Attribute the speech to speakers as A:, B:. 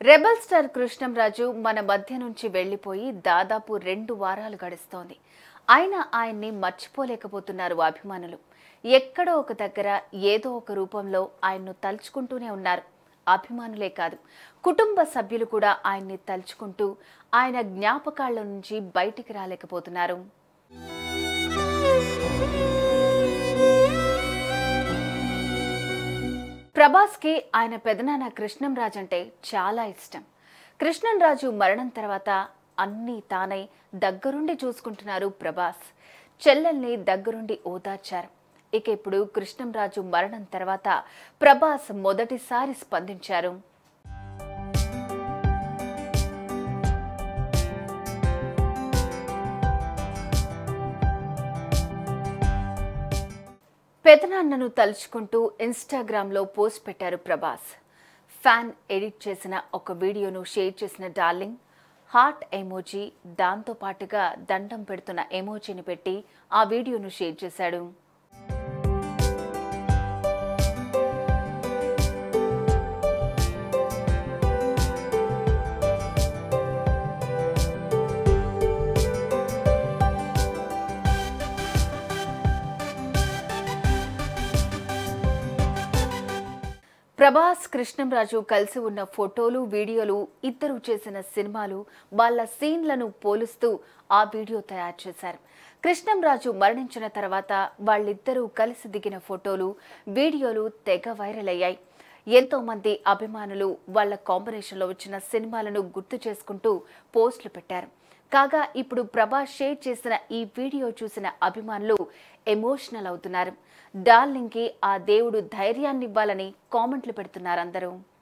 A: rebel star Krishnamraju మన మధ్య నుంచి వెళ్లిపోయి దాదాపు రెండు వారాలు గడుస్తోంది ఆయన ఆయన్ని మర్చిపోలేకపోతున్నారు అభిమానులు ఎక్కడో ఒక దగ్గర ఏదో ఒక రూపంలో ఆయన్ను తలుచుకుంటూనే ఉన్నారు అభిమానులే కాదు కుటుంబ సభ్యులు కూడా ఆయన్ని తలుచుకుంటూ ఆయన జ్ఞాపకాల నుంచి బయటికి రాలేకపోతున్నారు ప్రభాస్కి ఆయన పెదనాన్న కృష్ణంరాజు అంటే చాలా ఇష్టం కృష్ణంరాజు మరణం తర్వాత అన్నీ తానై దగ్గరుండి చూసుకుంటున్నారు ప్రభాస్ చెల్లెల్ని దగ్గరుండి ఓదార్చారు ఇక ఇప్పుడు కృష్ణంరాజు మరణం తర్వాత ప్రభాస్ మొదటిసారి స్పందించారు పెదనాన్నను తలుచుకుంటూ ఇన్స్టాగ్రామ్లో పోస్ట్ పెట్టారు ప్రభాస్ ఫ్యాన్ ఎడిట్ చేసిన ఒక వీడియోను షేర్ చేసిన డార్లింగ్ హార్ట్ ఎమోజీ దాంతో పాటుగా దండం పెడుతున్న ఎమోజీని పెట్టి ఆ వీడియోను షేర్ చేశాడు ప్రభాస్ కృష్ణంరాజు కలిసి ఉన్న ఫోటోలు వీడియోలు ఇద్దరు చేసిన సినిమాలు వాళ్ళ సీన్లను పోలుస్తూ ఆ వీడియో తయారు చేశారు కృష్ణంరాజు మరణించిన తర్వాత వాళ్ళిద్దరూ కలిసి దిగిన ఫోటోలు వీడియోలు తెగ వైరల్ అయ్యాయి ఎంతో మంది అభిమానులు వాళ్ళ కాంబినేషన్లో వచ్చిన సినిమాలను గుర్తు చేసుకుంటూ పోస్టులు పెట్టారు కాగా ఇప్పుడు ప్రభాస్ షేర్ చేసిన ఈ వీడియో చూసిన అభిమానులు ఎమోషనల్ అవుతున్నారు డార్లింగ్కి ఆ దేవుడు ధైర్యాన్ని ఇవ్వాలని కామెంట్లు పెడుతున్నారు అందరూ